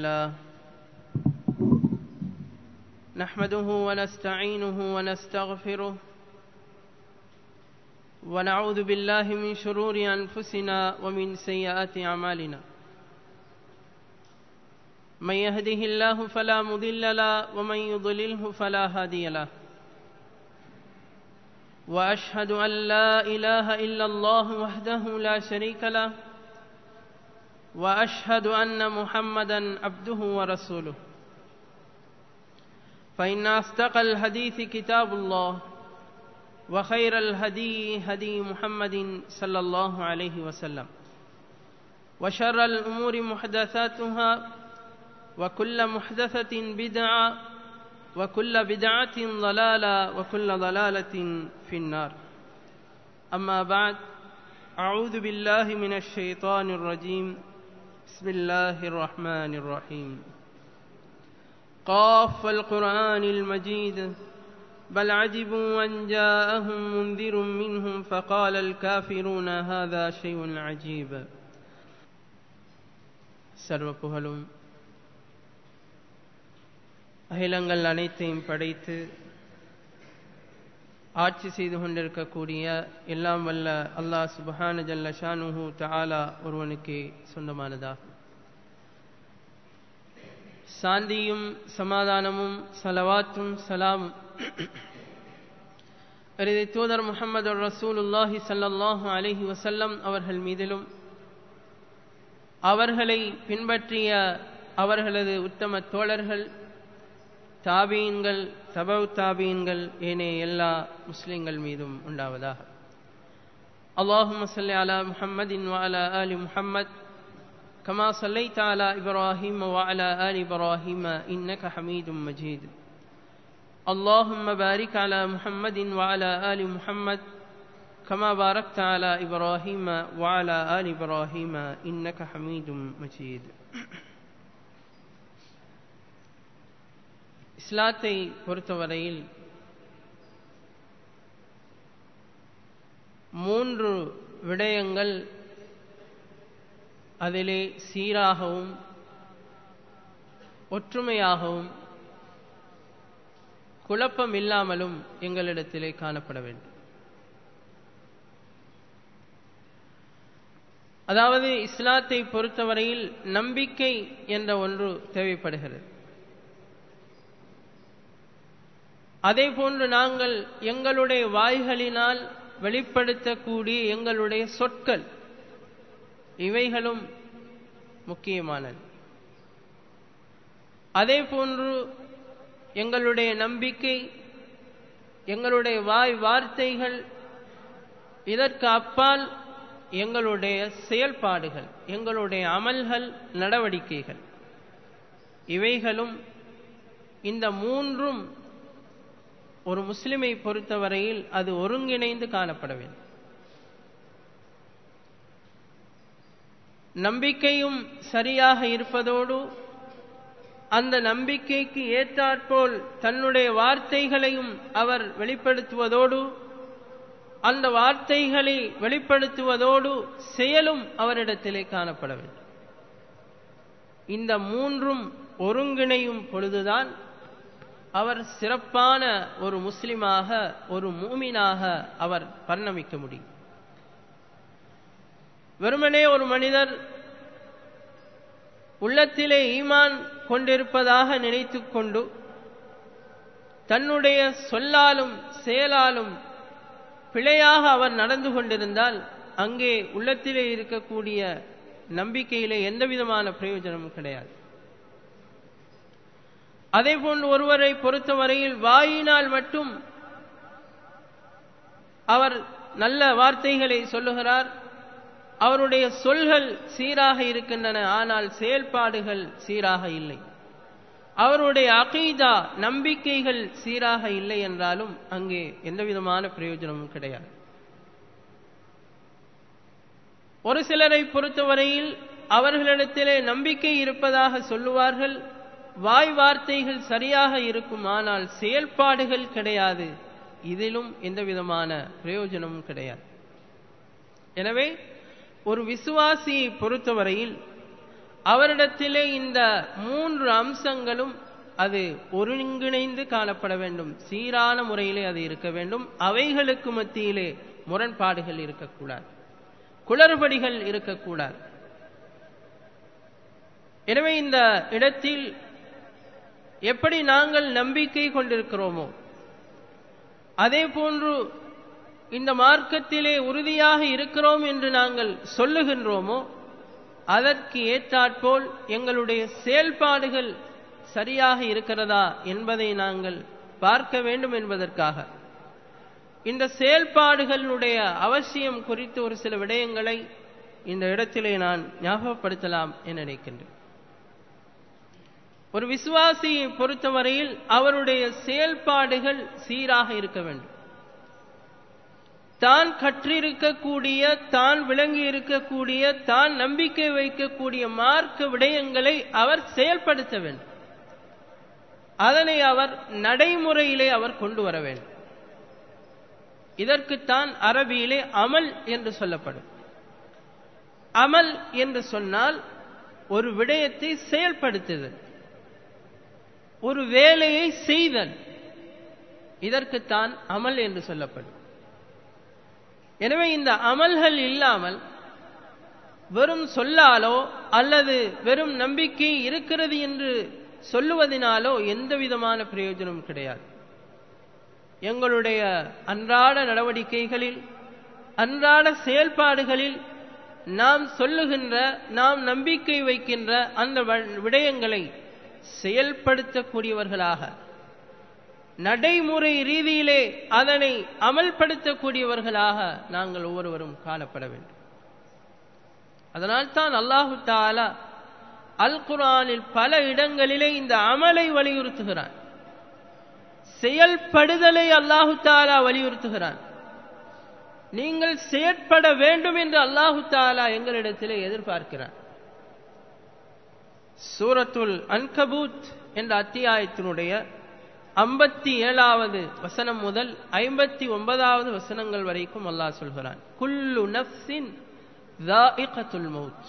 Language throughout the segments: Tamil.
لله نحمده ونستعينه ونستغفره ونعوذ بالله من شرور أنفسنا ومن سيئات أعمالنا من يهده الله فلا مضل له ومن يضلله فلا هادي له واشهد ان لا اله الا الله وحده لا شريك له واشهد ان محمدا عبده ورسوله فان اصدق الحديث كتاب الله وخير الهدي هدي محمد صلى الله عليه وسلم وشر الامور محدثاتها وكل محدثه بدعه وكل بدعة ضلالة وكل ضلالة في النار أما بعد أعوذ بالله من الشيطان الرجيم بسم الله الرحمن الرحيم قاف القرآن المجيد بل عجبوا أن جاءهم منذر منهم فقال الكافرون هذا شيء عجيب سرව புகழும் அகிலங்கள் அனைத்தையும் படைத்து ஆட்சி செய்து கொண்டிருக்கக்கூடிய எல்லாம் வல்ல அல்லாஹ் சுபஹான ஜல்ல ஷானுஹு தாலா ஒருவனுக்கு சொந்தமானதாகும் சாந்தியும் சமாதானமும் சலவாத்தும் சலாமும் இறுதி தூதர் முகமது ரசூலுல்லாஹி சல்லாஹூ அலஹி வசல்லம் அவர்கள் மீதிலும் அவர்களை பின்பற்றிய அவர்களது உத்தம தோழர்கள் தாபீன்கள் தபவ் தாபீன்கள் ஏனைய எல்லா முஸ்லிம்கள் மீதும் உண்டாவதாக اللهم صل على محمد وعلى آل محمد كما صليت على إبراهيم وعلى آل إبراهيم إنك حميد مجيد اللهم بارك على محمد وعلى آل محمد كما باركت على إبراهيم وعلى آل إبراهيم إنك حميد مجيد இஸ்லாத்தை பொறுத்தவரையில் மூன்று விடயங்கள் அதிலே சீராகவும் ஒற்றுமையாகவும் குழப்பம் இல்லாமலும் எங்களிடத்திலே காணப்பட வேண்டும் அதாவது இஸ்லாத்தை பொறுத்தவரையில் நம்பிக்கை என்ற ஒன்று தேவைப்படுகிறது அதே போன்று நாங்கள் எங்களுடைய வாய்களினால் வெளிப்படுத்தக்கூடிய எங்களுடைய சொற்கள் இவைகளும் முக்கியமானது அதே போன்று எங்களுடைய நம்பிக்கை எங்களுடைய வாய் வார்த்தைகள் இதற்கு அப்பால் எங்களுடைய செயல்பாடுகள் எங்களுடைய அமல்கள் நடவடிக்கைகள் இவைகளும் இந்த மூன்றும் ஒரு முஸ்லிமை பொறுத்தவரையில் அது ஒருங்கிணைந்து காணப்பட வேண்டும் நம்பிக்கையும் சரியாக இருப்பதோடு அந்த நம்பிக்கைக்கு ஏற்றாற்போல் தன்னுடைய வார்த்தைகளையும் அவர் வெளிப்படுத்துவதோடு அந்த வார்த்தைகளை வெளிப்படுத்துவதோடு செயலும் அவரிடத்திலே காணப்பட வேண்டும் இந்த மூன்றும் ஒருங்கிணையும் பொழுதுதான் அவர் சிறப்பான ஒரு முஸ்லிமாக ஒரு மூமினாக அவர் பரிணமிக்க முடியும் வெறுமனே ஒரு மனிதர் உள்ளத்திலே ஈமான் கொண்டிருப்பதாக நினைத்து கொண்டு தன்னுடைய சொல்லாலும் செயலாலும் பிழையாக அவர் நடந்து கொண்டிருந்தால் அங்கே உள்ளத்திலே இருக்கக்கூடிய நம்பிக்கையிலே எந்த விதமான பிரயோஜனமும் கிடையாது அதே போன்று ஒருவரை பொறுத்தவரையில் வாயினால் மட்டும் அவர் நல்ல வார்த்தைகளை சொல்லுகிறார் அவருடைய சொல்கள் சீராக இருக்கின்றன ஆனால் செயல்பாடுகள் சீராக இல்லை அவருடைய அகீதா நம்பிக்கைகள் சீராக இல்லை என்றாலும் அங்கே எந்த விதமான பிரயோஜனமும் கிடையாது ஒரு சிலரை பொறுத்தவரையில் அவர்களிடத்திலே நம்பிக்கை இருப்பதாக சொல்லுவார்கள் வாய் வார்த்தைகள் சரியாக இருக்கும் ஆனால் செயல்பாடுகள் கிடையாது இதிலும் எந்த விதமான பிரயோஜனமும் கிடையாது எனவே ஒரு விசுவாசியை பொறுத்தவரையில் அவரிடத்திலே இந்த மூன்று அம்சங்களும் அது ஒருங்கிணைந்து காணப்பட வேண்டும் சீரான முறையிலே அது இருக்க வேண்டும் அவைகளுக்கு மத்தியிலே முரண்பாடுகள் இருக்கக்கூடாது குளறுபடிகள் இருக்கக்கூடாது எனவே இந்த இடத்தில் எப்படி நாங்கள் நம்பிக்கை கொண்டிருக்கிறோமோ அதே போன்று இந்த மார்க்கத்திலே உறுதியாக இருக்கிறோம் என்று நாங்கள் சொல்லுகின்றோமோ அதற்கு ஏற்றாற்போல் எங்களுடைய செயல்பாடுகள் சரியாக இருக்கிறதா என்பதை நாங்கள் பார்க்க வேண்டும் என்பதற்காக இந்த செயல்பாடுகளுடைய அவசியம் குறித்து ஒரு சில விடயங்களை இந்த இடத்திலே நான் ஞாபகப்படுத்தலாம் என நினைக்கின்றேன் ஒரு விசுவாசியை பொறுத்தவரையில் அவருடைய செயல்பாடுகள் சீராக இருக்க வேண்டும் தான் கற்றிருக்கக்கூடிய தான் விளங்கி இருக்கக்கூடிய தான் நம்பிக்கை வைக்கக்கூடிய மார்க்க விடயங்களை அவர் செயல்படுத்த வேண்டும் அதனை அவர் நடைமுறையிலே அவர் கொண்டு வர வேண்டும் இதற்குத்தான் அரபியிலே அமல் என்று சொல்லப்படும் அமல் என்று சொன்னால் ஒரு விடயத்தை செயல்படுத்துதல் ஒரு வேலையை செய்தல் இதற்குத்தான் அமல் என்று சொல்லப்படும் எனவே இந்த அமல்கள் இல்லாமல் வெறும் சொல்லாலோ அல்லது வெறும் நம்பிக்கை இருக்கிறது என்று சொல்லுவதனாலோ எந்த விதமான பிரயோஜனமும் கிடையாது எங்களுடைய அன்றாட நடவடிக்கைகளில் அன்றாட செயல்பாடுகளில் நாம் சொல்லுகின்ற நாம் நம்பிக்கை வைக்கின்ற அந்த விடயங்களை செயல்படுத்தக்கூடியவர்களாக நடைமுறை ரீதியிலே அதனை அமல்படுத்தக்கூடியவர்களாக நாங்கள் ஒவ்வொருவரும் காணப்பட வேண்டும் அதனால்தான் அல்லாஹு தாலா அல் குரானில் பல இடங்களிலே இந்த அமலை வலியுறுத்துகிறான் செயல்படுதலை அல்லாஹு தாலா வலியுறுத்துகிறான் நீங்கள் செயற்பட வேண்டும் என்று அல்லாஹு தாலா எங்களிடத்திலே எதிர்பார்க்கிறான் சூரத்துல் அன்கபூத் என்ற அத்தியாயத்தினுடைய ஐம்பத்தி ஏழாவது வசனம் முதல் ஐம்பத்தி ஒன்பதாவது வசனங்கள் வரைக்கும் அல்லாஹ் சொல்கிறான் குல்லு நப்சின் மவுத்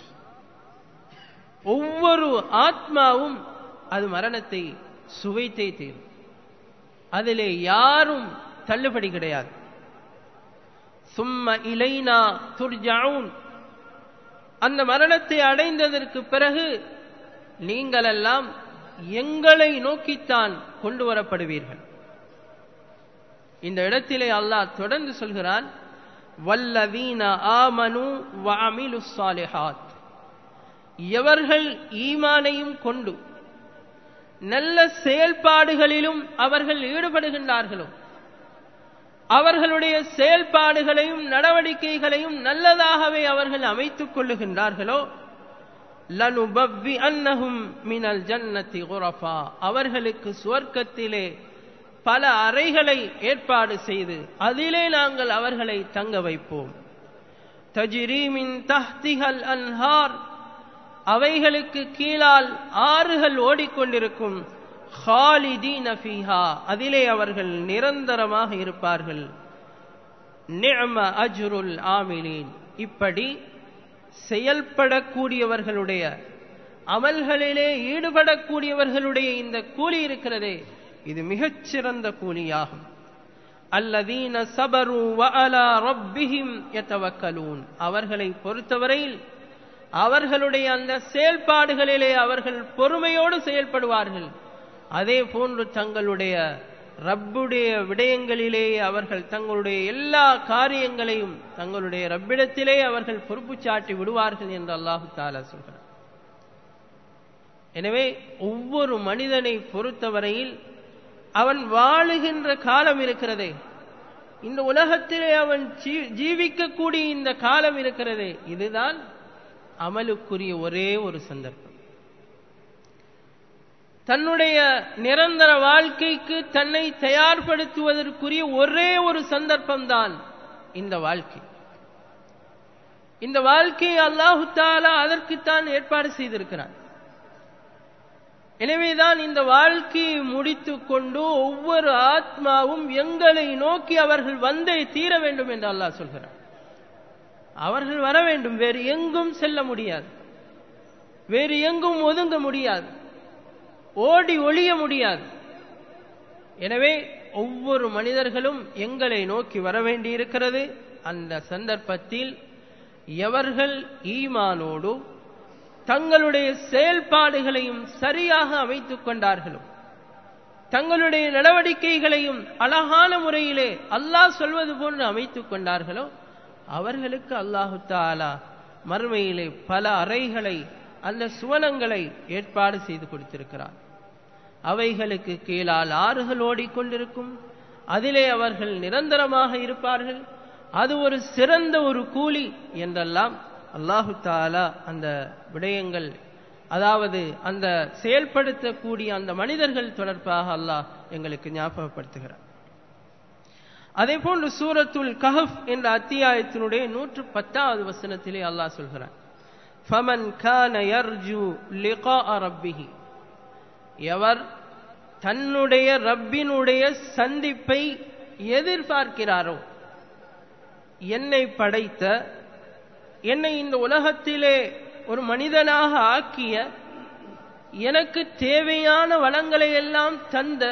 ஒவ்வொரு ஆத்மாவும் அது மரணத்தை சுவைத்தே தீரும் அதிலே யாரும் தள்ளுபடி கிடையாது சும்ம இலைனா துர்ஜாவுன் அந்த மரணத்தை அடைந்ததற்கு பிறகு நீங்களெல்லாம் எங்களை நோக்கித்தான் கொண்டு வரப்படுவீர்கள் இந்த இடத்திலே அல்லாஹ் தொடர்ந்து சொல்கிறான் வல்லவீன ஆமனு வாமிலு சாலிஹாத் எவர்கள் ஈமானையும் கொண்டு நல்ல செயல்பாடுகளிலும் அவர்கள் ஈடுபடுகின்றார்களோ அவர்களுடைய செயல்பாடுகளையும் நடவடிக்கைகளையும் நல்லதாகவே அவர்கள் அமைத்துக் கொள்ளுகின்றார்களோ லனுபவ்வி அன்னஹும் மினல் ஜன்னதி குரஃபா அவர்களுக்கு சுவர்க்கத்திலே பல அறைகளை ஏற்பாடு செய்து அதிலே நாங்கள் அவர்களை தங்க வைப்போம் தஜிரீமின் தஹ்திகள் அன்ஹார் அவைகளுக்கு கீழால் ஆறுகள் ஓடிக்கொண்டிருக்கும் ஹாலிதீன ஃபீஹா அதிலே அவர்கள் நிரந்தரமாக இருப்பார்கள் நிஅம அஜ்ருல் ஆமிலீன் இப்படி செயல்படக்கூடியவர்களுடைய அமல்களிலே ஈடுபடக்கூடியவர்களுடைய இந்த கூலி இருக்கிறதே இது மிகச்சிறந்த கூலியாகும் அல்லதீன சபரு வஅலா ரப்பிஹிம் யதவக்கலூன் அவர்களை பொறுத்தவரையில் அவர்களுடைய அந்த செயல்பாடுகளிலே அவர்கள் பொறுமையோடு செயல்படுவார்கள் அதே போன்று தங்களுடைய ரப்புடைய விடயங்களிலே அவர்கள் தங்களுடைய எல்லா காரியங்களையும் தங்களுடைய ரப்பிடத்திலே அவர்கள் பொறுப்பு சாட்டி விடுவார்கள் என்று அல்லாஹு தாலா சொல்கிறார் எனவே ஒவ்வொரு மனிதனை பொறுத்தவரையில் அவன் வாழுகின்ற காலம் இருக்கிறதே இந்த உலகத்திலே அவன் ஜீவிக்கக்கூடிய இந்த காலம் இருக்கிறதே இதுதான் அமலுக்குரிய ஒரே ஒரு சந்தர்ப்பம் தன்னுடைய நிரந்தர வாழ்க்கைக்கு தன்னை தயார்படுத்துவதற்குரிய ஒரே ஒரு சந்தர்ப்பம்தான் இந்த வாழ்க்கை இந்த வாழ்க்கையை அல்லாஹு தாலா அதற்குத்தான் ஏற்பாடு செய்திருக்கிறான் எனவேதான் இந்த வாழ்க்கையை முடித்துக் கொண்டு ஒவ்வொரு ஆத்மாவும் எங்களை நோக்கி அவர்கள் வந்தே தீர வேண்டும் என்று அல்லாஹ் சொல்கிறார் அவர்கள் வர வேண்டும் வேறு எங்கும் செல்ல முடியாது வேறு எங்கும் ஒதுங்க முடியாது ஓடி ஒளிய முடியாது எனவே ஒவ்வொரு மனிதர்களும் எங்களை நோக்கி வர வேண்டியிருக்கிறது அந்த சந்தர்ப்பத்தில் எவர்கள் ஈமானோடு தங்களுடைய செயல்பாடுகளையும் சரியாக அமைத்துக் கொண்டார்களோ தங்களுடைய நடவடிக்கைகளையும் அழகான முறையிலே அல்லாஹ் சொல்வது போன்று அமைத்துக் கொண்டார்களோ அவர்களுக்கு அல்லாஹு தாலா மறுமையிலே பல அறைகளை அந்த சுவனங்களை ஏற்பாடு செய்து கொடுத்திருக்கிறார் அவைகளுக்கு கீழால் ஆறுகள் ஓடிக்கொண்டிருக்கும் அதிலே அவர்கள் நிரந்தரமாக இருப்பார்கள் அது ஒரு சிறந்த ஒரு கூலி என்றெல்லாம் அல்லாஹு தாலா அந்த விடயங்கள் அதாவது அந்த செயல்படுத்தக்கூடிய அந்த மனிதர்கள் தொடர்பாக அல்லாஹ் எங்களுக்கு ஞாபகப்படுத்துகிறார் அதே போன்று சூரத்துல் கஹப் என்ற அத்தியாயத்தினுடைய நூற்று பத்தாவது வசனத்திலே அல்லாஹ் சொல்கிறார் ஃபமன் கான யர்ஜு லிகா ரப்பிஹி எவர் தன்னுடைய ரப்பினுடைய சந்திப்பை எதிர்பார்க்கிறாரோ என்னை படைத்த என்னை இந்த உலகத்திலே ஒரு மனிதனாக ஆக்கிய எனக்கு தேவையான வளங்களை எல்லாம் தந்த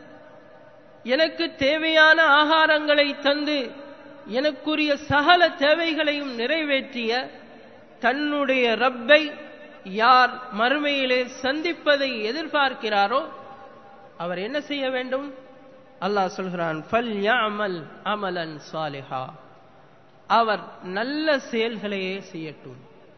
எனக்கு தேவையான ஆகாரங்களை தந்து எனக்குரிய சகல தேவைகளையும் நிறைவேற்றிய தன்னுடைய ரப்பை யார் மறுமையிலே சந்திப்பதை எதிர்பார்க்கிறாரோ அவர் என்ன செய்ய வேண்டும் அல்லாஹ் சொல்கிறான் ஃபல் யாமல் அமலன் சாலிஹா அவர் நல்ல செயல்களையே செய்யட்டும்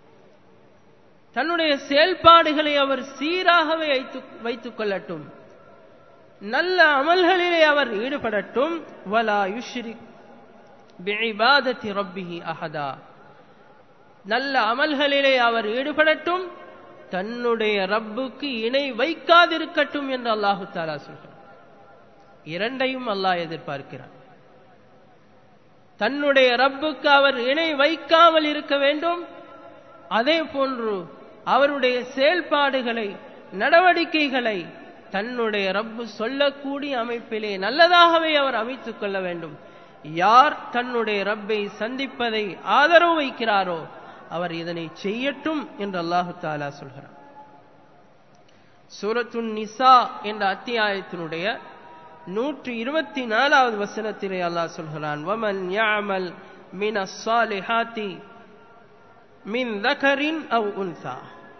தன்னுடைய செயல்பாடுகளை அவர் சீராகவே வைத்துக் கொள்ளட்டும் நல்ல அமல்களிலே அவர் ஈடுபடட்டும் வலா யுஷ்ரிக் பிஇபாதத்தி ரப்பிஹி அஹதா நல்ல அமல்களிலே அவர் ஈடுபடட்டும் தன்னுடைய ரப்புக்கு இணை வைக்காதிருக்கட்டும் என்று அல்லாஹு தாலா சொல்கிறார் இரண்டையும் அல்லாஹ் எதிர்பார்க்கிறார் தன்னுடைய ரப்புக்கு அவர் இணை வைக்காமல் இருக்க வேண்டும் அதே போன்று அவருடைய செயல்பாடுகளை நடவடிக்கைகளை தன்னுடைய ரப்பு சொல்லக்கூடிய அமைப்பிலே நல்லதாகவே அவர் அமைத்துக் கொள்ள வேண்டும் யார் தன்னுடைய ரப்பை சந்திப்பதை ஆதரவு வைக்கிறாரோ அவர் இதனை செய்யட்டும் என்று அல்லாஹு தாலா சொல்கிறார் சூரத்துன் நிசா என்ற அத்தியாயத்தினுடைய நூற்று இருபத்தி நாலாவது வசனத்திலே அல்லாஹ் சொல்கிறான் வமன் யாமல் மின் அஸ்ஸாலிஹாத்தி மின் தகரின் அவ் உன்சா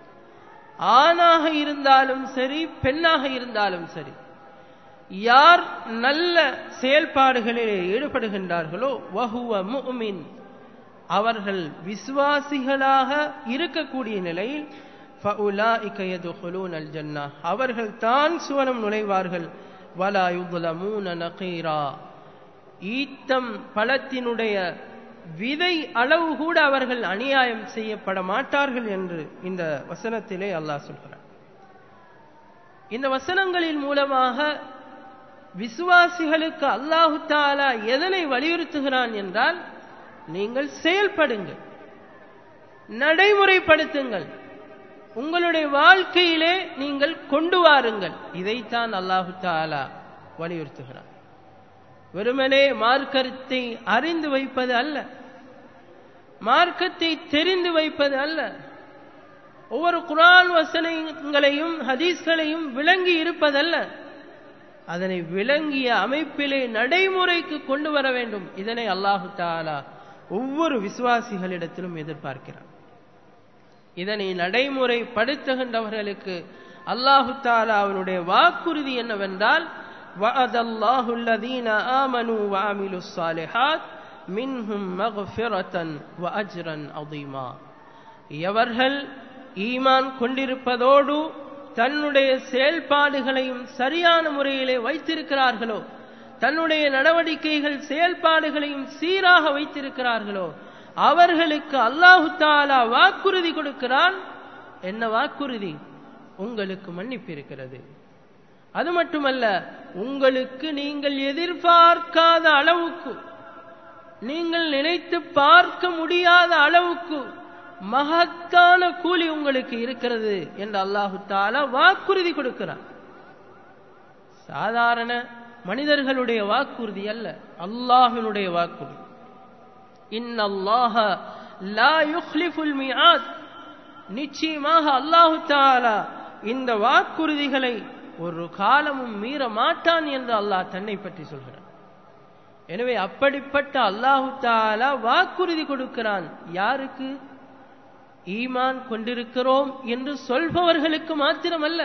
ஆணாக இருந்தாலும் சரி பெண்ணாக இருந்தாலும் சரி யார் நல்ல செயல்பாடுகளிலே ஈடுபடுகின்றார்களோ வஹுவ முஃமின் அவர்கள் விசுவாசிகளாக இருக்கக்கூடிய நிலையில் ஃபஉலாஇக யதுகுலூனல் ஜன்னah அவர்கள் தான் சுவனம் நுழைவார்கள் வலா யுظلمون நகீரா ஈத்தம் பழத்தினுடைய விதை அளவு கூட அவர்கள் அநியாயம் செய்யப்பட மாட்டார்கள் என்று இந்த வசனத்திலே அல்லாஹ் சொல்கிறார் இந்த வசனங்களின் மூலமாக விசுவாசிகளுக்கு அல்லாஹு தாலா எதனை வலியுறுத்துகிறான் என்றால் நீங்கள் செயல்படுங்கள் நடைமுறைப்படுத்துங்கள் உங்களுடைய வாழ்க்கையிலே நீங்கள் கொண்டு வாருங்கள் இதைத்தான் அல்லாஹு தாலா வலியுறுத்துகிறான் வெறுமனே மார்க்கத்தை அறிந்து வைப்பது அல்ல மார்க்கத்தை தெரிந்து வைப்பது அல்ல ஒவ்வொரு குரான் வசனங்களையும் ஹதீஸ்களையும் விளங்கி இருப்பதல்ல அதனை விளங்கிய அமைப்பிலே நடைமுறைக்கு கொண்டு வர வேண்டும் இதனை அல்லாஹு தாலா ஒவ்வொரு விசுவாசிகளிடத்திலும் எதிர்பார்க்கிறார் இதனை நடைமுறைப்படுத்துகின்றவர்களுக்கு அல்லாஹு தாலா அவனுடைய வாக்குறுதி என்னவென்றால் وعد الله الذين آمنوا وعملوا الصالحات منهم مغفرة وأجرا عظيما எவர்கள் ஈமான் கொண்டிருப்பதோடு தன்னுடைய செயல்பாடுகளையும் சரியான முறையிலே வைத்திருக்கிறார்களோ தன்னுடைய நடவடிக்கைகள் செயல்பாடுகளையும் சீராக வைத்திருக்கிறார்களோ அவர்களுக்கு அல்லாஹு தாலா வாக்குறுதி கொடுக்கிறான் என்ன வாக்குறுதி உங்களுக்கு மன்னிப்பு இருக்கிறது அது மட்டுமல்ல உங்களுக்கு நீங்கள் எதிர்பார்க்காத அளவுக்கு நீங்கள் நினைத்து பார்க்க முடியாத அளவுக்கு மகத்தான கூலி உங்களுக்கு இருக்கிறது என்று அல்லாஹு தாலா வாக்குறுதி கொடுக்கிறார் சாதாரண மனிதர்களுடைய வாக்குறுதி அல்ல அல்லாஹினுடைய வாக்குறுதி இன்னல்லாஹ லா யுக்லிஃபுல் மிஆத் நிச்சயமாக அல்லாஹு தாலா இந்த வாக்குறுதிகளை ஒரு காலமும் மீற மாட்டான் என்று அல்லாஹ் தன்னை பற்றி சொல்கிறான் எனவே அப்படிப்பட்ட அல்லாஹு தாலா வாக்குறுதி கொடுக்கிறான் யாருக்கு ஈமான் கொண்டிருக்கிறோம் என்று சொல்பவர்களுக்கு மாத்திரமல்ல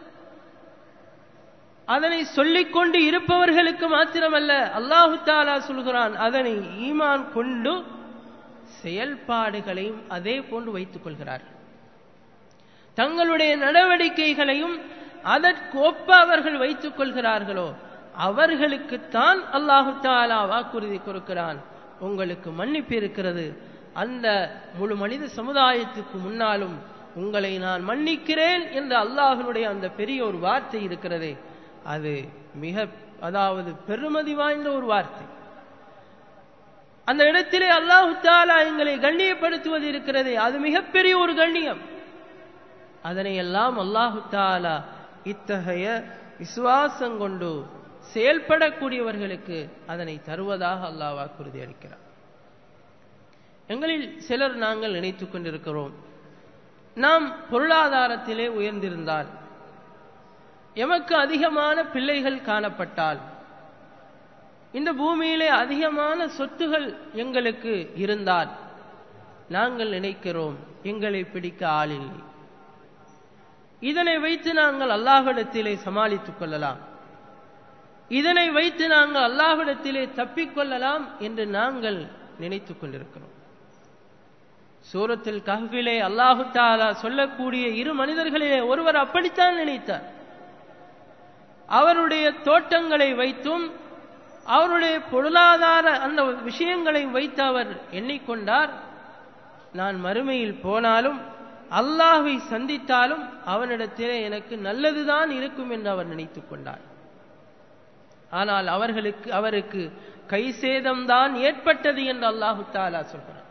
அதனை சொல்லிக்கொண்டு இருப்பவர்களுக்கு மாத்திரமல்ல அல்லாஹு தாலா சொல்கிறான் அதனை ஈமான் கொண்டு செயல்பாடுகளையும் அதே போன்று வைத்துக் கொள்கிறார்கள் தங்களுடைய நடவடிக்கைகளையும் அதற்கு ஒப்ப அவர்கள் வைத்துக் கொள்கிறார்களோ அவர்களுக்குத்தான் அல்லாஹு தாலா வாக்குறுதி கொடுக்கிறான் உங்களுக்கு மன்னிப்பு இருக்கிறது அந்த முழு மனித சமுதாயத்துக்கு முன்னாலும் உங்களை நான் மன்னிக்கிறேன் என்ற அல்லாஹனுடைய அந்த பெரிய ஒரு வார்த்தை இருக்கிறதே அது மிக அதாவது பெருமதி வாய்ந்த ஒரு வார்த்தை அந்த இடத்திலே அல்லாஹு தாலா எங்களை கண்ணியப்படுத்துவது இருக்கிறதே அது மிகப்பெரிய ஒரு கண்ணியம் அதனை எல்லாம் அல்லாஹு தாலா இத்தகைய விசுவாசம் கொண்டு செயல்படக்கூடியவர்களுக்கு அதனை தருவதாக அல்லாஹ் வாக்குறுதி அளிக்கிறார் எங்களில் சிலர் நாங்கள் நினைத்துக் கொண்டிருக்கிறோம் நாம் பொருளாதாரத்திலே உயர்ந்திருந்தால் எமக்கு அதிகமான பிள்ளைகள் காணப்பட்டால் இந்த பூமியிலே அதிகமான சொத்துகள் எங்களுக்கு இருந்தால் நாங்கள் நினைக்கிறோம் எங்களை பிடிக்க ஆளில்லை இதனை வைத்து நாங்கள் அல்லாஹிடத்திலே சமாளித்துக் கொள்ளலாம் இதனை வைத்து நாங்கள் அல்லாஹிடத்திலே தப்பிக்கொள்ளலாம் என்று நாங்கள் நினைத்துக் கொண்டிருக்கிறோம் சூரத்தில் கஹ்விலே அல்லாஹு தாலா சொல்லக்கூடிய இரு மனிதர்களிலே ஒருவர் அப்படித்தான் நினைத்தார் அவருடைய தோட்டங்களை வைத்தும் அவருடைய பொருளாதார அந்த விஷயங்களை வைத்து அவர் எண்ணிக்கொண்டார் நான் மறுமையில் போனாலும் அல்லாஹை சந்தித்தாலும் அவனிடத்திலே எனக்கு நல்லதுதான் இருக்கும் என்று அவர் நினைத்துக் கொண்டார் ஆனால் அவர்களுக்கு அவருக்கு கை சேதம்தான் ஏற்பட்டது என்று அல்லாஹு தாலா சொல்கிறார்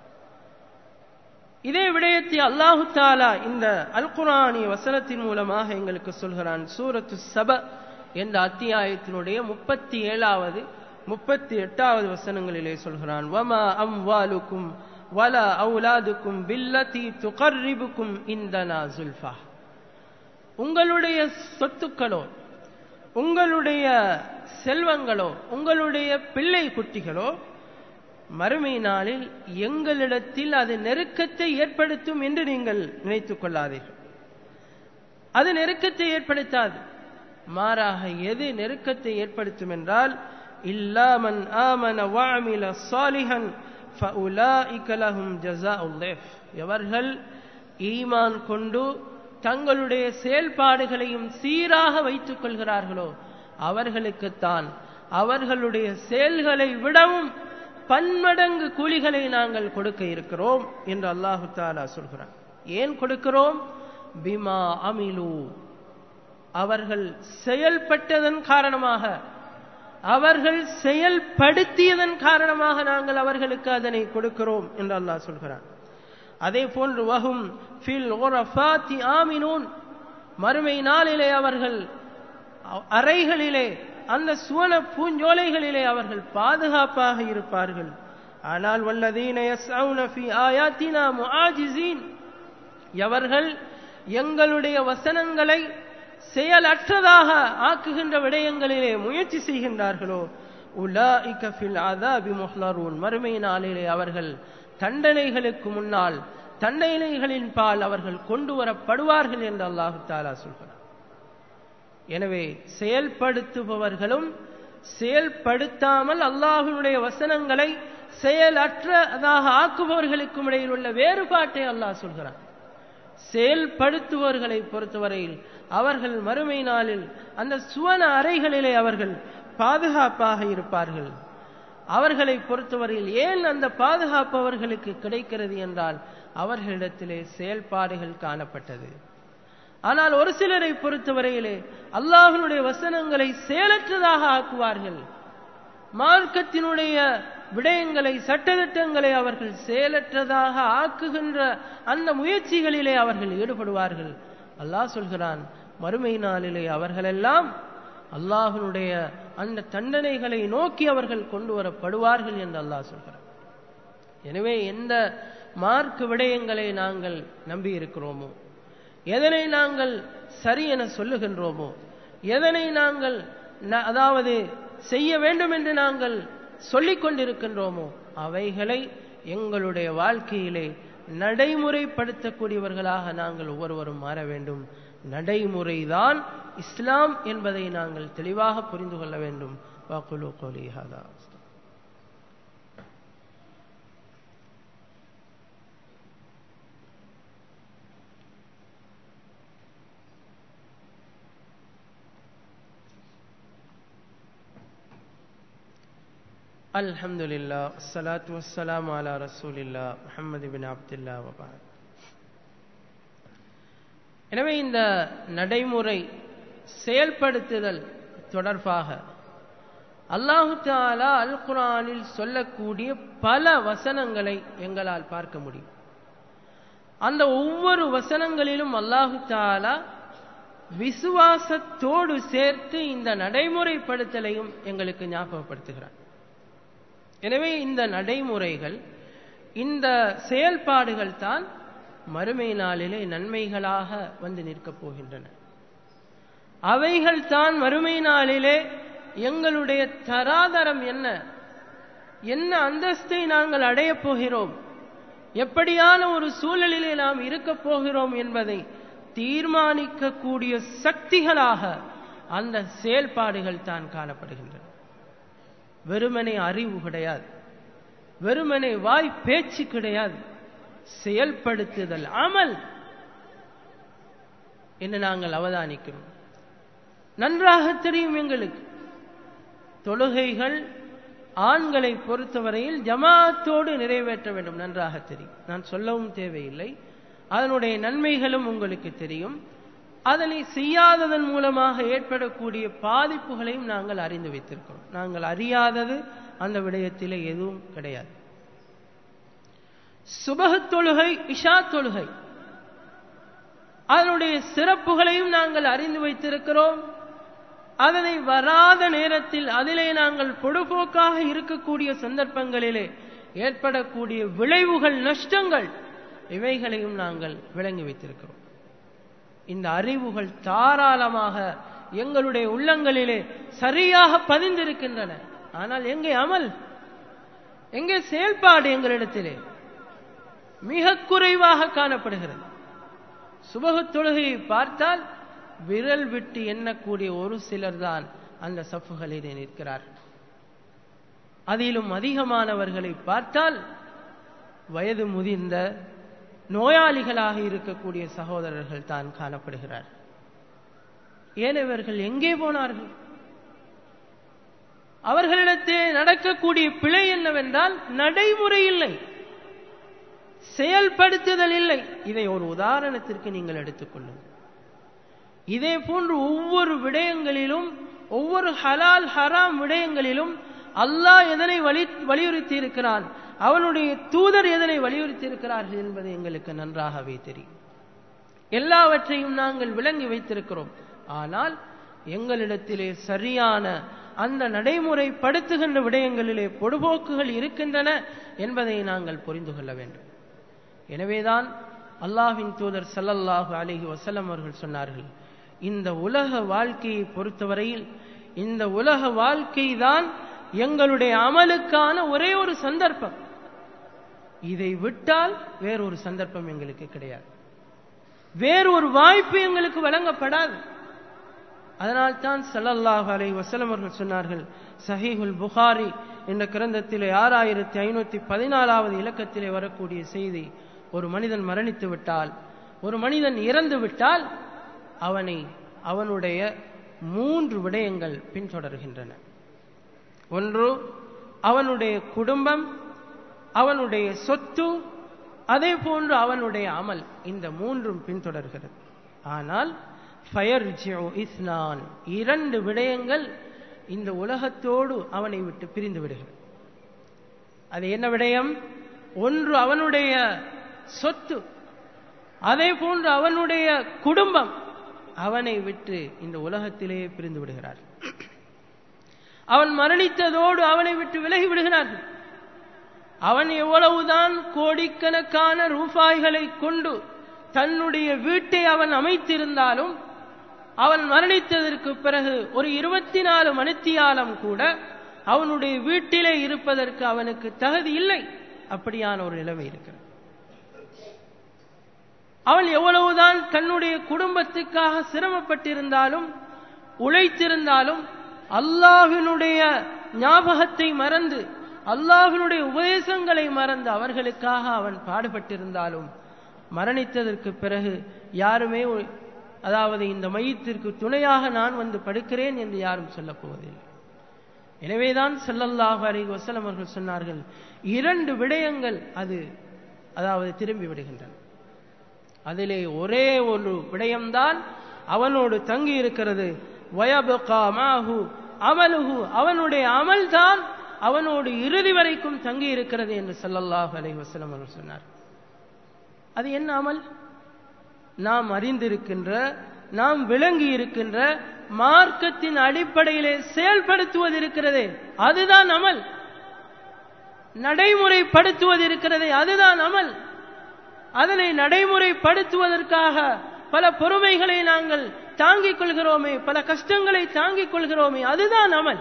இதே விடயத்தை அல்லாஹு தாலா இந்த அல் குரானிய வசனத்தின் மூலமாக எங்களுக்கு சொல்கிறான் சூரத்து சப என்ற அத்தியாயத்தினுடைய முப்பத்தி ஏழாவது முப்பத்தி எட்டாவது வசனங்களிலே சொல்கிறான் வமா அம் வாலுக்கும் வல அவுலாதுக்கும் பில்லதி துகர்ரிபுக்கும் இந்தனா சுல்ஃபா உங்களுடைய சொத்துக்களோ உங்களுடைய செல்வங்களோ உங்களுடைய பிள்ளை குட்டிகளோ மறுமை நாளில் எங்களிடத்தில் அது நெருக்கத்தை ஏற்படுத்தும் என்று நீங்கள் நினைத்துக் கொள்ளாதீர்கள் அது நெருக்கத்தை ஏற்படுத்தாது மாறாக எது நெருக்கத்தை ஏற்படுத்தும் என்றால் இல்லாமன் ஆமன வாமில சாலிஹன் எவர்கள் ஈமான் கொண்டு தங்களுடைய செயல்பாடுகளையும் சீராக வைத்துக் கொள்கிறார்களோ அவர்களுக்குத்தான் அவர்களுடைய செயல்களை விடவும் பன்மடங்கு கூலிகளை நாங்கள் கொடுக்க இருக்கிறோம் என்று அல்லாஹு தாலா சொல்கிறான் ஏன் கொடுக்கிறோம் பிமா அமிலு அவர்கள் செயல்பட்டதன் காரணமாக அவர்கள் செயல்படுத்தியதன் காரணமாக நாங்கள் அவர்களுக்கு அதனை கொடுக்கிறோம் என்று அல்லாஹ் சொல்கிறான் அதே போன்று வகும் ஃபில் ஓரஃபாத்தி ஆமினூன் மறுமை நாளிலே அவர்கள் அறைகளிலே அந்த சுவன பூஞ்சோலைகளிலே அவர்கள் பாதுகாப்பாக இருப்பார்கள் ஆனால் வல்லதீன யஸ்அவுன ஃபி ஆயாத்தினா முஆஜிஸீன் எவர்கள் எங்களுடைய வசனங்களை செயலற்றதாக ஆக்குகின்ற விடயங்களிலே முயற்சி செய்கின்றார்களோ உலாஇக ஃபில் அதாபி முஹ்லரூன் மறுமை நாளிலே அவர்கள் தண்டனைகளுக்கு முன்னால் தண்டனைகளின் பால் அவர்கள் கொண்டு வரப்படுவார்கள் என்று அல்லாஹு தாலா சொல்கிறார் எனவே செயல்படுத்துபவர்களும் செயல்படுத்தாமல் அல்லாஹினுடைய வசனங்களை செயலற்றதாக ஆக்குபவர்களுக்கும் இடையில் உள்ள வேறுபாட்டை அல்லாஹ் சொல்கிறான் செயல்படுத்துபவர்களை பொறுத்தவரையில் அவர்கள் மறுமை நாளில் அந்த சுவன அறைகளிலே அவர்கள் பாதுகாப்பாக இருப்பார்கள் அவர்களை பொறுத்தவரையில் ஏன் அந்த பாதுகாப்பு அவர்களுக்கு கிடைக்கிறது என்றால் அவர்களிடத்திலே செயல்பாடுகள் காணப்பட்டது ஆனால் ஒரு சிலரை பொறுத்தவரையிலே அல்லாஹனுடைய வசனங்களை செயலற்றதாக ஆக்குவார்கள் மார்க்கத்தினுடைய விடயங்களை சட்டத்திட்டங்களை அவர்கள் செயலற்றதாக ஆக்குகின்ற அந்த முயற்சிகளிலே அவர்கள் ஈடுபடுவார்கள் அல்லாஹ் சொல்கிறான் மறுமை நாளிலே அவர்களெல்லாம் அல்லாஹனுடைய அந்த தண்டனைகளை நோக்கி அவர்கள் கொண்டு வரப்படுவார்கள் என்று அல்லாஹ் சொல்கிறார் எனவே எந்த மார்க்க விடயங்களை நாங்கள் நம்பி இருக்கிறோமோ எதனை நாங்கள் சரி என சொல்லுகின்றோமோ எதனை நாங்கள் அதாவது செய்ய வேண்டும் என்று நாங்கள் சொல்லிக் கொண்டிருக்கின்றோமோ அவைகளை எங்களுடைய வாழ்க்கையிலே நடைமுறைப்படுத்தக்கூடியவர்களாக நாங்கள் ஒவ்வொருவரும் மாற வேண்டும் நடைமுறைதான் இஸ்லாம் என்பதை நாங்கள் தெளிவாக புரிந்து கொள்ள வேண்டும் வாக்குலு கோலி ஹாதா الحمد لله والصلاة والسلام على رسول الله محمد بن عبد الله وبعد எனவே இந்த நடைமுறை செயல்படுத்துதல் தொடர்பாக அல்லாஹு தாலா அல் குரானில் சொல்லக்கூடிய பல வசனங்களை எங்களால் பார்க்க முடியும் அந்த ஒவ்வொரு வசனங்களிலும் அல்லாஹு தாலா விசுவாசத்தோடு சேர்த்து இந்த நடைமுறைப்படுத்தலையும் எங்களுக்கு ஞாபகப்படுத்துகிறார் எனவே இந்த நடைமுறைகள் இந்த செயல்பாடுகள் தான் மறுமை நாளிலே நன்மைகளாக வந்து நிற்கப் போகின்றன அவைகள் தான் மறுமை நாளிலே எங்களுடைய தராதரம் என்ன என்ன அந்தஸ்தை நாங்கள் அடையப் போகிறோம் எப்படியான ஒரு சூழலிலே நாம் இருக்கப் போகிறோம் என்பதை தீர்மானிக்கக்கூடிய சக்திகளாக அந்த செயல்பாடுகள் தான் காணப்படுகின்றன வெறுமனே அறிவு கிடையாது வெறுமனே வாய் பேச்சு கிடையாது செயல்படுத்துதல் அமல் என்று நாங்கள் அவதானிக்கிறோம் நன்றாக தெரியும் எங்களுக்கு தொழுகைகள் ஆண்களை பொறுத்தவரையில் ஜமாத்தோடு நிறைவேற்ற வேண்டும் நன்றாக தெரியும் நான் சொல்லவும் தேவையில்லை அதனுடைய நன்மைகளும் உங்களுக்கு தெரியும் அதனை செய்யாததன் மூலமாக ஏற்படக்கூடிய பாதிப்புகளையும் நாங்கள் அறிந்து வைத்திருக்கிறோம் நாங்கள் அறியாதது அந்த விடயத்திலே எதுவும் கிடையாது சுபகு தொழுகை இஷா தொழுகை அதனுடைய சிறப்புகளையும் நாங்கள் அறிந்து வைத்திருக்கிறோம் அதனை வராத நேரத்தில் அதிலே நாங்கள் பொடுபோக்காக இருக்கக்கூடிய சந்தர்ப்பங்களிலே ஏற்படக்கூடிய விளைவுகள் நஷ்டங்கள் இவைகளையும் நாங்கள் விளங்கி வைத்திருக்கிறோம் இந்த அறிவுகள் தாராளமாக எங்களுடைய உள்ளங்களிலே சரியாக பதிந்திருக்கின்றன ஆனால் எங்கே அமல் எங்கே செயல்பாடு எங்களிடத்திலே மிக குறைவாக காணப்படுகிறது சுபகு தொழுகையை பார்த்தால் விரல் விட்டு எண்ணக்கூடிய ஒரு சிலர் தான் அந்த சப்புகளிலே நிற்கிறார் அதிலும் அதிகமானவர்களை பார்த்தால் வயது முதிர்ந்த நோயாளிகளாக இருக்கக்கூடிய சகோதரர்கள் தான் காணப்படுகிறார் ஏன் இவர்கள் எங்கே போனார்கள் அவர்களிடத்தே நடக்கக்கூடிய பிழை என்னவென்றால் நடைமுறை இல்லை செயல்படுத்துதல் இல்லை இதை ஒரு உதாரணத்திற்கு நீங்கள் எடுத்துக்கொள்ளுங்கள் இதே போன்று ஒவ்வொரு விடயங்களிலும் ஒவ்வொரு ஹலால் ஹராம் விடயங்களிலும் அல்லாஹ் எதனை வலி வலியுறுத்தி இருக்கிறான் அவனுடைய தூதர் எதனை வலியுறுத்தி இருக்கிறார்கள் என்பது எங்களுக்கு நன்றாகவே தெரியும் எல்லாவற்றையும் நாங்கள் விளங்கி வைத்திருக்கிறோம் ஆனால் எங்களிடத்திலே சரியான அந்த நடைமுறைப்படுத்துகின்ற விடயங்களிலே பொடுபோக்குகள் இருக்கின்றன என்பதை நாங்கள் புரிந்து கொள்ள வேண்டும் எனவேதான் அல்லாஹின் தூதர் சல்லல்லாஹு அலிஹி வசலம் அவர்கள் சொன்னார்கள் இந்த உலக வாழ்க்கையை பொறுத்தவரையில் இந்த உலக வாழ்க்கை தான் எங்களுடைய அமலுக்கான ஒரே ஒரு சந்தர்ப்பம் இதை விட்டால் வேறொரு சந்தர்ப்பம் எங்களுக்கு கிடையாது வேறொரு வாய்ப்பு எங்களுக்கு வழங்கப்படாது அதனால் தான் சல்லல்லாஹு அலை வசலம் அவர்கள் சொன்னார்கள் சஹீஹுல் புகாரி என்ற கிரந்தத்திலே ஆறாயிரத்தி ஐநூத்தி பதினாலாவது இலக்கத்திலே வரக்கூடிய செய்தி ஒரு மனிதன் மரணித்து விட்டால் ஒரு மனிதன் இறந்து விட்டால் அவனை அவனுடைய மூன்று விடயங்கள் பின்தொடர்கின்றன ஒன்று அவனுடைய குடும்பம் அவனுடைய சொத்து அதே போன்று அவனுடைய அமல் இந்த மூன்றும் பின்தொடர்கிறது ஆனால் ஃபயர் இஸ்னான் இரண்டு விடயங்கள் இந்த உலகத்தோடு அவனை விட்டு பிரிந்து விடுகிறது அது என்ன விடயம் ஒன்று அவனுடைய சொத்து அதே போன்று அவனுடைய குடும்பம் அவனை விட்டு இந்த உலகத்திலேயே பிரிந்து விடுகிறார் அவன் மரணித்ததோடு அவனை விட்டு விலகி விடுகிறார்கள் அவன் எவ்வளவுதான் கோடிக்கணக்கான ரூபாய்களை கொண்டு தன்னுடைய வீட்டை அவன் அமைத்திருந்தாலும் அவன் மரணித்ததற்கு பிறகு ஒரு இருபத்தி நாலு மணித்தியாலம் கூட அவனுடைய வீட்டிலே இருப்பதற்கு அவனுக்கு தகுதி இல்லை அப்படியான ஒரு நிலைமை இருக்கிறது அவள் எவ்வளவுதான் தன்னுடைய குடும்பத்துக்காக சிரமப்பட்டிருந்தாலும் உழைத்திருந்தாலும் அல்லாஹினுடைய ஞாபகத்தை மறந்து அல்லாஹினுடைய உபதேசங்களை மறந்து அவர்களுக்காக அவன் பாடுபட்டிருந்தாலும் மரணித்ததற்கு பிறகு யாருமே அதாவது இந்த மையத்திற்கு துணையாக நான் வந்து படுக்கிறேன் என்று யாரும் சொல்லப் போவதில்லை எனவேதான் செல்லல்லாஹு அலைஹி வஸல்லம் அவர்கள் சொன்னார்கள் இரண்டு விடயங்கள் அது அதாவது திரும்பி விடுகின்றன அதிலே ஒரே ஒரு விடயம்தான் அவனோடு தங்கி இருக்கிறது வயபகா மாஹு அமலுஹு அவனுடைய அமல்தான் அவனோடு இறுதி வரைக்கும் தங்கி இருக்கிறது என்று ஸல்லல்லாஹு அலைஹி வஸல்லம் அவர்கள் சொன்னார் அது என்ன அமல் நாம் அறிந்திருக்கின்ற நாம் விளங்கி இருக்கின்ற மார்க்கத்தின் அடிப்படையிலே செயல்படுத்துவது இருக்கிறதே அதுதான் அமல் நடைமுறைப்படுத்துவது இருக்கிறதே அதுதான் அமல் அதனை நடைமுறைப்படுத்துவதற்காக பல பொறுமைகளை நாங்கள் தாங்கிக் கொள்கிறோமே பல கஷ்டங்களை தாங்கிக் கொள்கிறோமே அதுதான் அமல்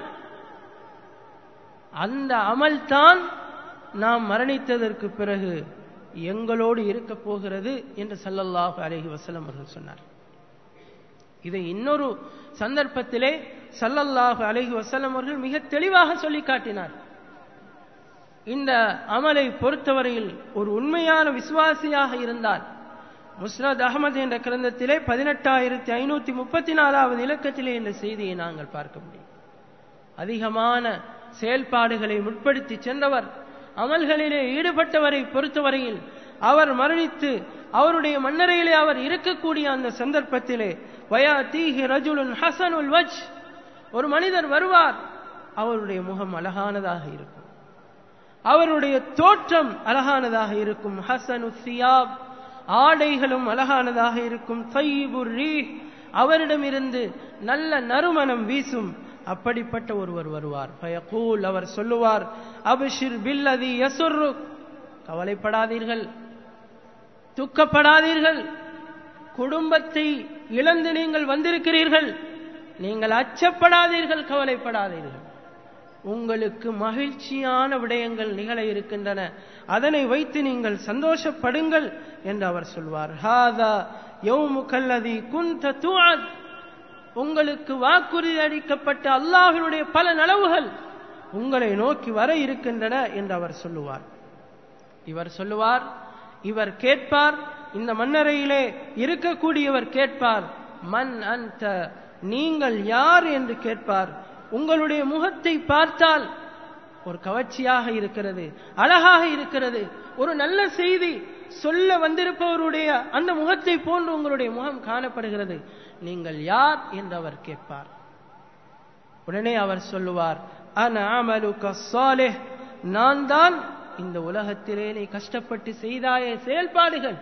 அந்த அமல் தான் நாம் மரணித்ததற்கு பிறகு எங்களோடு இருக்கப் போகிறது என்று சல்லல்லாஹு அலைஹி வஸல்லம் அவர்கள் சொன்னார் இதை இன்னொரு சந்தர்ப்பத்திலே சல்லல்லாஹு அலைஹி வஸல்லம் அவர்கள் மிக தெளிவாக சொல்லி காட்டினார் இந்த அமலை பொறுத்தவரையில் ஒரு உண்மையான விசுவாசியாக இருந்தால் முஸ்னத் அகமது என்ற கிரந்தத்திலே பதினெட்டாயிரத்தி ஐநூத்தி முப்பத்தி நாலாவது இலக்கத்திலே இந்த செய்தியை நாங்கள் பார்க்க முடியும் அதிகமான செயல்பாடுகளை முற்படுத்தி சென்றவர் அமல்களிலே ஈடுபட்டவரை பொறுத்தவரையில் அவர் மரணித்து அவருடைய மன்னரையிலே அவர் இருக்கக்கூடிய அந்த சந்தர்ப்பத்திலே வயா தீஹி ரஜுலுன் ஹசனுல் வஜ் ஒரு மனிதர் வருவார் அவருடைய முகம் அழகானதாக இருக்கும் அவருடைய தோற்றம் அழகானதாக இருக்கும் ஹசனு சியாப் ஆடைகளும் அழகானதாக இருக்கும் தைபுர் ரீ அவரிடமிருந்து நல்ல நறுமணம் வீசும் அப்படிப்பட்ட ஒருவர் வருவார் ஃபயகூல் அவர் சொல்லுவார் அபிஷிர் பில்லதி யசுர்ரு கவலைப்படாதீர்கள் துக்கப்படாதீர்கள் குடும்பத்தை இழந்து நீங்கள் வந்திருக்கிறீர்கள் நீங்கள் அச்சப்படாதீர்கள் கவலைப்படாதீர்கள் உங்களுக்கு மகிழ்ச்சியான விடயங்கள் நிகழ இருக்கின்றன அதனை வைத்து நீங்கள் சந்தோஷப்படுங்கள் என்று அவர் சொல்வார் ஹாதா யௌமுகல்லதி குந்த துஆத் உங்களுக்கு வாக்குறுதி அளிக்கப்பட்ட அல்லாஹினுடைய பல நலவுகள் உங்களை நோக்கி வர இருக்கின்றன என்று அவர் சொல்லுவார் இவர் சொல்லுவார் இவர் கேட்பார் இந்த மன்னரையிலே இருக்கக்கூடியவர் கேட்பார் மன் அந்த நீங்கள் யார் என்று கேட்பார் உங்களுடைய முகத்தை பார்த்தால் ஒரு கவர்ச்சியாக இருக்கிறது அழகாக இருக்கிறது ஒரு நல்ல செய்தி சொல்ல வந்திருப்பவருடைய அந்த முகத்தை போன்று உங்களுடைய முகம் காணப்படுகிறது நீங்கள் யார் என்று அவர் கேட்பார் உடனே அவர் சொல்லுவார் அன அமலுக சாலிஹ் நான் தான் இந்த உலகத்திலே நீ கஷ்டப்பட்டு செய்தாய செயல்பாடுகள்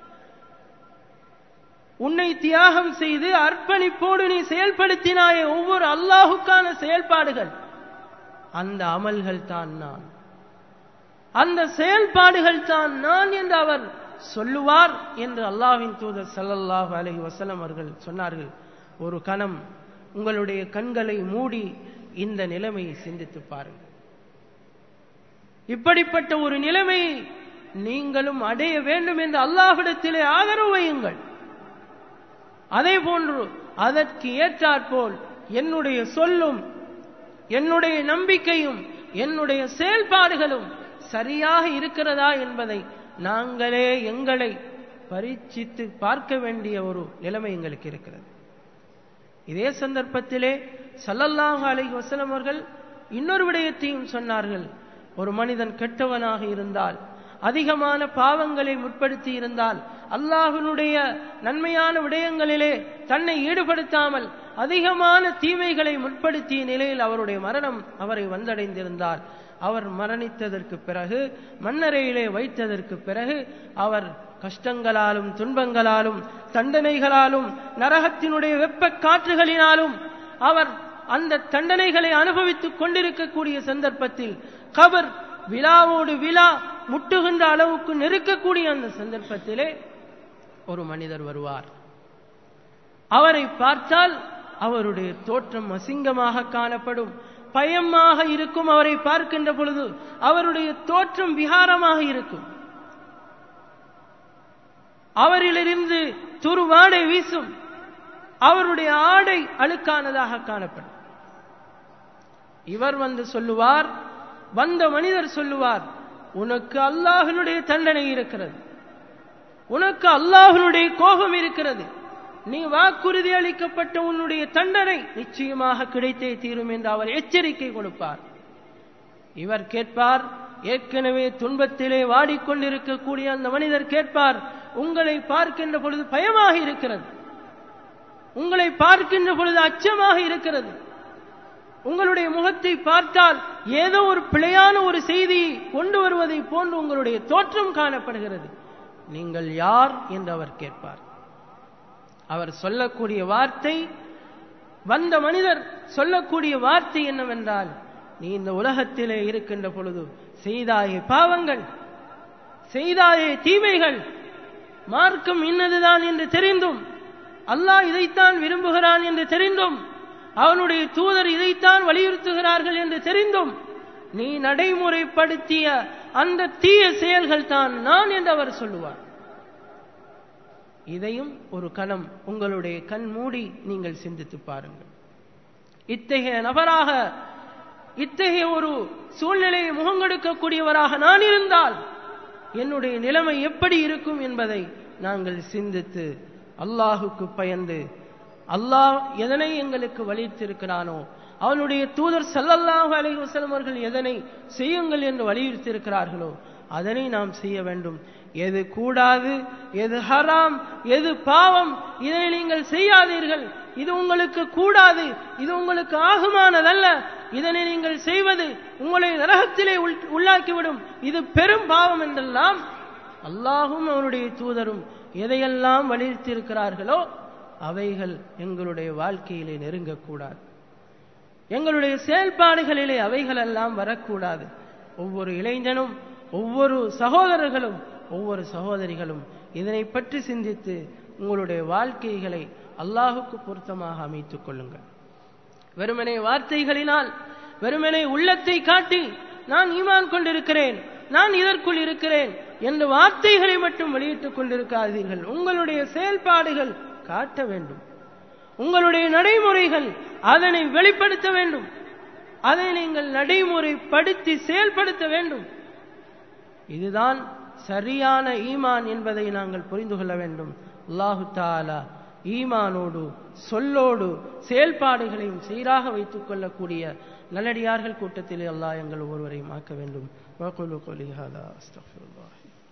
உன்னை தியாகம் செய்து அர்ப்பணிப்போடு நீ செயல்படுத்தினாய ஒவ்வொரு அல்லாஹுக்கான செயல்பாடுகள் அந்த அமல்கள் தான் நான் அந்த செயல்பாடுகள் தான் நான் என்று அவர் சொல்லுவார் என்று அல்லாஹ்வின் தூதர் ஸல்லல்லாஹு அலைஹி வஸல்லம் அவர்கள் சொன்னார்கள் ஒரு கணம் உங்களுடைய கண்களை மூடி இந்த நிலைமையை சிந்தித்து பாருங்கள் இப்படிப்பட்ட ஒரு நிலைமையை நீங்களும் அடைய வேண்டும் என்று அல்லாஹ்விடத்திலே ஆதரவு வையுங்கள் அதே போன்று அதற்கு ஏற்றாற்போல் என்னுடைய சொல்லும் என்னுடைய நம்பிக்கையும் என்னுடைய செயல்பாடுகளும் சரியாக இருக்கிறதா என்பதை நாங்களே எங்களை பரீட்சித்து பார்க்க வேண்டிய ஒரு நிலைமை எங்களுக்கு இருக்கிறது இதே சந்தர்ப்பத்திலே சல்லல்லாஹு அலைஹி வஸல்லம் அவர்கள் இன்னொரு விடயத்தையும் சொன்னார்கள் ஒரு மனிதன் கெட்டவனாக இருந்தால் அதிகமான பாவங்களை முற்படுத்தி இருந்தால் அல்லாஹினுடைய நன்மையான விடயங்களிலே தன்னை ஈடுபடுத்தாமல் அதிகமான தீமைகளை முற்படுத்திய நிலையில் அவருடைய மரணம் அவரை வந்தடைந்திருந்தால் அவர் மரணித்ததற்கு பிறகு மண்ணறையிலே வைத்ததற்கு பிறகு அவர் கஷ்டங்களாலும் துன்பங்களாலும் தண்டனைகளாலும் நரகத்தினுடைய வெப்ப காற்றுகளினாலும் அவர் அந்த தண்டனைகளை அனுபவித்துக் கொண்டிருக்கக்கூடிய சந்தர்ப்பத்தில் கபர் விழாவோடு விழா முட்டுகின்ற அளவுக்கு நெருக்கக்கூடிய அந்த சந்தர்ப்பத்திலே ஒரு மனிதர் வருவார் அவரை பார்த்தால் அவருடைய தோற்றம் அசிங்கமாக காணப்படும் பயமாக இருக்கும் அவரை பார்க்கின்ற பொழுது அவருடைய தோற்றம் விகாரமாக இருக்கும் அவரிலிருந்து துருவாடை வீசும் அவருடைய ஆடை அழுக்கானதாக காணப்படும் இவர் வந்து சொல்லுவார் வந்த மனிதர் சொல்லுவார் உனக்கு அல்லாஹனுடைய தண்டனை இருக்கிறது உனக்கு அல்லாஹனுடைய கோபம் இருக்கிறது நீ வாக்குறுதி அளிக்கப்பட்ட உன்னுடைய தண்டனை நிச்சயமாக கிடைத்தே தீரும் என்று அவர் எச்சரிக்கை கொடுப்பார் இவர் கேட்பார் ஏற்கனவே துன்பத்திலே வாடிக்கொண்டிருக்கக்கூடிய அந்த மனிதர் கேட்பார் உங்களை பார்க்கின்ற பொழுது பயமாக இருக்கிறது உங்களை பார்க்கின்ற பொழுது அச்சமாக இருக்கிறது உங்களுடைய முகத்தை பார்த்தால் ஏதோ ஒரு பிழையான ஒரு செய்தியை கொண்டு வருவதை போன்று உங்களுடைய தோற்றம் காணப்படுகிறது நீங்கள் யார் என்று அவர் கேட்பார் அவர் சொல்லக்கூடிய வார்த்தை வந்த மனிதர் சொல்லக்கூடிய வார்த்தை என்னவென்றால் நீ இந்த உலகத்திலே இருக்கின்ற பொழுது செய்தாயே பாவங்கள் செய்தாயே தீமைகள் மார்க்கம் இன்னதுதான் என்று தெரிந்தும் அல்லாஹ் இதைத்தான் விரும்புகிறான் என்று தெரிந்தும் அவனுடைய தூதர் இதைத்தான் வலியுறுத்துகிறார்கள் என்று தெரிந்தும் நீ நடைமுறைப்படுத்திய அந்த தீய செயல்கள் தான் நான் என்று அவர் சொல்லுவார் இதையும் ஒரு கணம் உங்களுடைய கண் மூடி நீங்கள் சிந்தித்து பாருங்கள் இத்தகைய நபராக இத்தகைய ஒரு சூழ்நிலையை முகங்கெடுக்கக்கூடியவராக நான் இருந்தால் என்னுடைய நிலைமை எப்படி இருக்கும் என்பதை நாங்கள் சிந்தித்து அல்லாஹுக்கு பயந்து அல்லாஹ் எதனை எங்களுக்கு வலியுறுத்திருக்கிறானோ அவனுடைய தூதர் சல்லல்லாஹு அலைஹி வஸல்லம் அவர்கள் எதனை செய்யுங்கள் என்று வலியுறுத்தியிருக்கிறார்களோ அதனை நாம் செய்ய வேண்டும் எது கூடாது எது ஹராம் எது பாவம் இதனை நீங்கள் செய்யாதீர்கள் இது உங்களுக்கு கூடாது இது உங்களுக்கு ஆகுமானதல்ல இதனை நீங்கள் செய்வது உங்களை நரகத்திலே உள்ளாக்கிவிடும் இது பெரும் பாவம் என்றெல்லாம் அல்லாஹும் அவனுடைய தூதரும் எதையெல்லாம் வலியுறுத்தியிருக்கிறார்களோ அவைகள் எங்களுடைய வாழ்க்கையிலே நெருங்கக்கூடாது எங்களுடைய செயல்பாடுகளிலே அவைகள் எல்லாம் வரக்கூடாது ஒவ்வொரு இளைஞனும் ஒவ்வொரு சகோதரர்களும் ஒவ்வொரு சகோதரிகளும் இதனை பற்றி சிந்தித்து உங்களுடைய வாழ்க்கைகளை அல்லாஹுக்கு பொருத்தமாக அமைத்துக் கொள்ளுங்கள் வெறுமனே வார்த்தைகளினால் வெறுமனே உள்ளத்தை காட்டி நான் ஈமான் கொண்டிருக்கிறேன் நான் இதற்குள் இருக்கிறேன் என்று வார்த்தைகளை மட்டும் வெளியிட்டுக் கொண்டிருக்காதீர்கள் உங்களுடைய செயல்பாடுகள் காட்ட வேண்டும் உங்களுடைய நடைமுறைகள் அதனை வெளிப்படுத்த வேண்டும் அதை நீங்கள் நடைமுறைப்படுத்தி செயல்படுத்த வேண்டும் இதுதான் சரியான ஈமான் என்பதை நாங்கள் புரிந்து கொள்ள வேண்டும் அல்லாஹு தாலா ஈமானோடு சொல்லோடு செயல்பாடுகளையும் சீராக வைத்துக் கொள்ளக்கூடிய நல்லடியார்கள் கூட்டத்திலே அல்லாஹ் எங்கள் ஒவ்வொருவரையும் ஆக்க வேண்டும் وأقول قولي هذا أستغفر الله